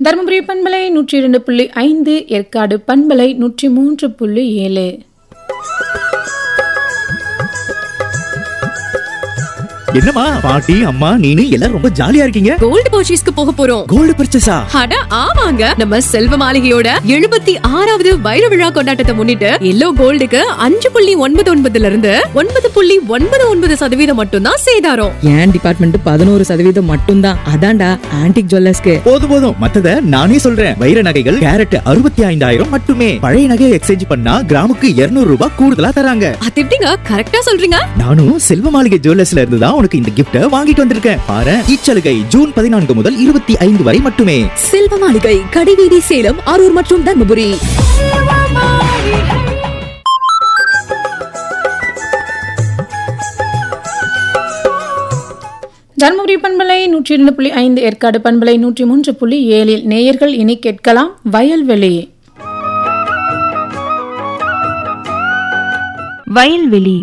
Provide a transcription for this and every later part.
தருமபுரி பண்பலை நூற்றி இரண்டு புள்ளி ஐந்து ஏற்காடு பண்பலை நூற்றி மூன்று புள்ளி ஏழு என்னம்மா பாட்டி அம்மா நீனு எல்லாரும் ரொம்ப ஜாலியா இருக்கீங்க கோல்டு பர்ச்சேஸ்க்கு போக போறோம் கோல்டு பர்ச்சேஸா அட ஆமாங்க நம்ம செல்வ மாளிகையோட எழுபத்தி ஆறாவது வைர விழா கொண்டாட்டத்தை முன்னிட்டு எல்லோ கோல்டுக்கு அஞ்சு புள்ளி ஒன்பது ஒன்பதுல இருந்து ஒன்பது புள்ளி ஒன்பது ஒன்பது சதவீதம் மட்டும்தான் சேதாரம் என் டிபார்ட்மெண்ட் பதினோரு சதவீதம் மட்டும்தான் அதான்டா ஆன்டிக் ஜுவல்லர்ஸ்க்கு போதும் போதும் மத்தத நானே சொல்றேன் வைர நகைகள் கேரட் அறுபத்தி ஐந்தாயிரம் மட்டுமே பழைய நகையை எக்ஸ்சேஞ்ச் பண்ணா கிராமுக்கு 200 ரூபாய் கூடுதலா தராங்க அது எப்படிங்க கரெக்டா சொல்றீங்க நானும் செல்வ மாளிகை ஜுவல்லர்ஸ்ல இருந்து தான் உனக்கு இந்த கிஃப்ட வாங்கிட்டு வந்திருக்கேன் பாரு இச்சலுகை ஜூன் பதினான்கு முதல் இருபத்தி ஐந்து வரை மட்டுமே செல்வ மாளிகை கடைவீதி சேலம் அரூர் மற்றும் தர்மபுரி தருமபுரி பண்பலை நூற்றி இரண்டு புள்ளி ஐந்து ஏற்காடு பண்பலை நூற்றி மூன்று புள்ளி ஏழில் நேயர்கள் இனி கேட்கலாம் வயல்வெளி வயல்வெளி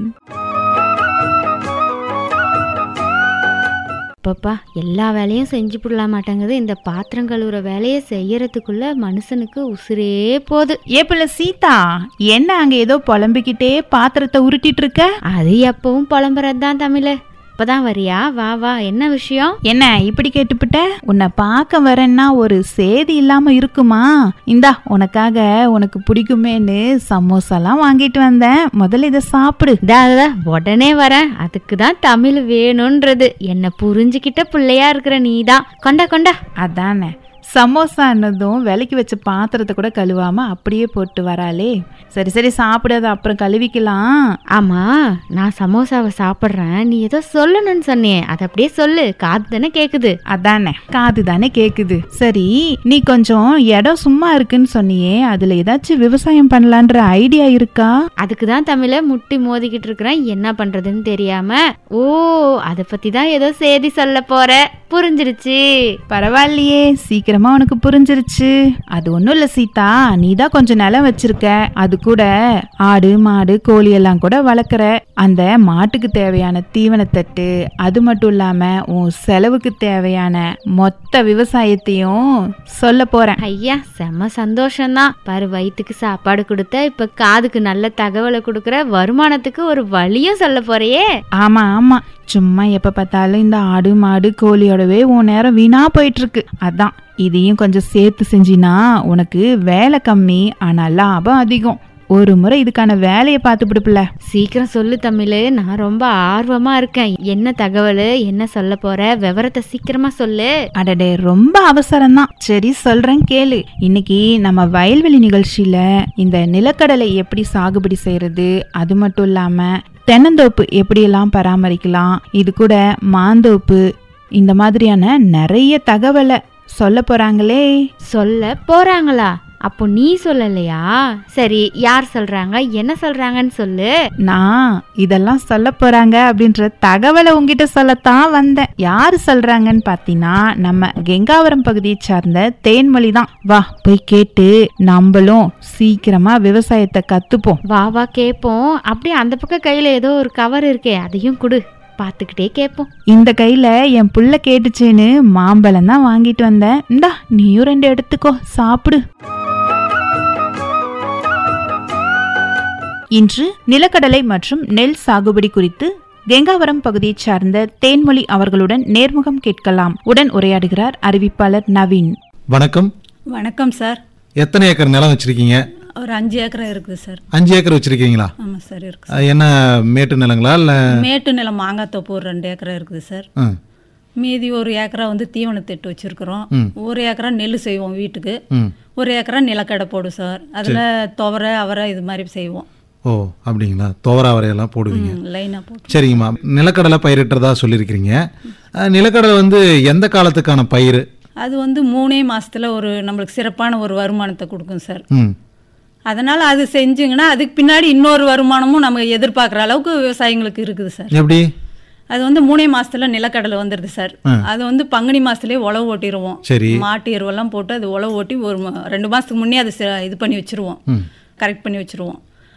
அப்பப்பா எல்லா வேலையும் செஞ்சு போடல மாட்டேங்குது இந்த பாத்திரம் கழுவுற வேலையை செய்யறதுக்குள்ள மனுஷனுக்கு உசுரே போகுது ஏப்பிள்ள சீதா என்ன அங்க ஏதோ புலம்பிக்கிட்டே பாத்திரத்தை உருட்டிட்டு இருக்க அது எப்பவும் புலம்புறது தான் தமிழ் இப்பதான் வரியா வா வா என்ன விஷயம் என்ன இப்படி கேட்டுப்பிட்ட உன்னை பார்க்க வரேன்னா ஒரு சேதி இல்லாம இருக்குமா இந்தா உனக்காக உனக்கு பிடிக்குமேன்னு சமோசாலாம் வாங்கிட்டு வந்தேன் முதல்ல இதை சாப்பிடு இதா இதா, உடனே வரேன் அதுக்கு தான் தமிழ் வேணும்ன்றது என்ன புரிஞ்சுக்கிட்ட பிள்ளையா இருக்கிற நீதான் கொண்டா கொண்டா அதானே சமோசான்னதும் விலைக்கு வச்ச பாத்திரத்தை கூட கழுவாம அப்படியே போட்டு வராளே சரி சரி சாப்பிடாத அப்புறம் கழுவிக்கலாம் ஆமா நான் சமோசாவை சாப்பிட்றேன் நீ ஏதோ சொல்லணும்னு சொன்னியே அதை அப்படியே சொல்லு காது தானே கேக்குது அதானே காது தானே கேக்குது சரி நீ கொஞ்சம் இடம் சும்மா இருக்குன்னு சொன்னியே அதுல ஏதாச்சும் விவசாயம் பண்ணலான்ற ஐடியா இருக்கா அதுக்கு தான் தமிழ முட்டி மோதிக்கிட்டு இருக்கிறேன் என்ன பண்றதுன்னு தெரியாம ஓ அதை பத்தி தான் ஏதோ செய்தி சொல்ல போற புரிஞ்சிருச்சு பரவாயில்லையே சீக்கிரமா உனக்கு புரிஞ்சிருச்சு அது ஒண்ணும் இல்ல சீதா நீ தான் கொஞ்சம் நிலம் வச்சிருக்க அது கூட ஆடு மாடு கோழி எல்லாம் கூட வளர்க்குற அந்த மாட்டுக்கு தேவையான தீவனத்தட்டு அது மட்டும் இல்லாம உன் செலவுக்கு தேவையான மொத்த விவசாயத்தையும் சொல்ல போறேன் ஐயா செம்ம சந்தோஷம்தான் பாரு வயிற்றுக்கு சாப்பாடு கொடுத்த இப்ப காதுக்கு நல்ல தகவலை கொடுக்குற வருமானத்துக்கு ஒரு வழியும் சொல்ல போறியே ஆமா ஆமா சும்மா எப்ப பார்த்தாலும் இந்த ஆடு மாடு கோழியோடவே உன் நேரம் வீணா போயிட்டு இருக்கு அதான் இதையும் கொஞ்சம் சேர்த்து செஞ்சினா உனக்கு வேலை கம்மி ஆனா லாபம் அதிகம் ஒரு முறை இதுக்கான வேலையை பார்த்து பிடிப்பில்ல சீக்கிரம் சொல்லு தமிழ் நான் ரொம்ப ஆர்வமா இருக்கேன் என்ன தகவல் என்ன சொல்ல போற விவரத்தை சீக்கிரமா சொல்லு அடடே ரொம்ப அவசரம்தான் சரி சொல்றேன் கேளு இன்னைக்கு நம்ம வயல்வெளி நிகழ்ச்சியில இந்த நிலக்கடலை எப்படி சாகுபடி செய்யறது அது மட்டும் இல்லாம தென்னந்தோப்பு எப்படியெல்லாம் பராமரிக்கலாம் இது கூட மாந்தோப்பு இந்த மாதிரியான நிறைய தகவலை சொல்ல போறாங்களே சொல்ல போறாங்களா அப்போ நீ சொல்லலையா சரி யார் சொல்றாங்க என்ன சொல்றாங்கன்னு சொல்லு நான் இதெல்லாம் சொல்ல போறாங்க அப்படின்ற தகவலை உங்ககிட்ட சொல்லத்தான் வந்தேன் யாரு சொல்றாங்கன்னு பாத்தீங்கன்னா நம்ம கெங்காவரம் பகுதியை சார்ந்த தேன்மொழி தான் வா போய் கேட்டு நம்மளும் சீக்கிரமா விவசாயத்தை கத்துப்போம் வா வா கேட்போம் அப்படியே அந்த பக்கம் கையில ஏதோ ஒரு கவர் இருக்கே அதையும் கொடு பார்த்துக்கிட்டே கேட்போம் இந்த கையில என் புள்ள கேட்டுச்சேன்னு மாம்பழம் தான் வாங்கிட்டு வந்தேன் இந்தா நீயும் ரெண்டு எடுத்துக்கோ சாப்பிடு இன்று நிலக்கடலை மற்றும் நெல் சாகுபடி குறித்து கெங்காவரம் பகுதியைச் சார்ந்த தேன்மொழி அவர்களுடன் நேர்முகம் கேட்கலாம் உடன் உரையாடுகிறார் அறிவிப்பாளர் நவீன் வணக்கம் வணக்கம் சார் எத்தனை ஏக்கர் நிலம் வச்சிருக்கீங்க ஒரு அஞ்சு ஏக்கரா இருக்குது சார் அஞ்சு ஏக்கர் வச்சிருக்கீங்களா ஆமாம் சார் இருக்கு அஹ் என்ன மேட்டு நிலங்களா இல்ல மேட்டு நிலம் மாங்காய் தோப்பு ஒரு ரெண்டு ஏக்கரா இருக்குது சார் ம், மீதி ஒரு ஏக்கரா வந்து தீவனத்திட்டு வச்சிருக்கிறோம் ஒரு ஏக்கரா நெல் செய்வோம் வீட்டுக்கு ம். ஒரு ஏக்கரா நிலக்கடை போடும் சார் அதில் துவரை அவரை இது மாதிரி செய்வோம் ஓ அப்படிங்களா துவரா வரையெல்லாம் போடுவீங்க லைனாக போட்டு சரிங்கம்மா நிலக்கடலை பயிரிட்டுறதா சொல்லியிருக்கிறீங்க அஹ் நிலக்கடலை வந்து எந்த காலத்துக்கான பயிர் அது வந்து மூணே மாசத்துல ஒரு நம்மளுக்கு சிறப்பான ஒரு வருமானத்தை கொடுக்கும் சார் ம் அதனால அது செஞ்சுங்கன்னா அதுக்கு பின்னாடி இன்னொரு வருமானமும் நம்ம எதிர்பார்க்குற அளவுக்கு விவசாயிங்களுக்கு இருக்குது சார் எப்படி அது வந்து மூணே மாசத்துல நிலக்கடலை வந்துடுது சார் அது வந்து பங்குனி மாசத்துலயே உழவு ஓட்டிடுவோம் சரி. மாட்டு எருவெல்லாம் போட்டு அது உழவு ஓட்டி ஒரு ம- ரெண்டு மாசத்துக்கு முன்னே அது செ- இது பண்ணி வச்சிருவோம் கரெக்ட் பண்ணி வச்சிருவோம்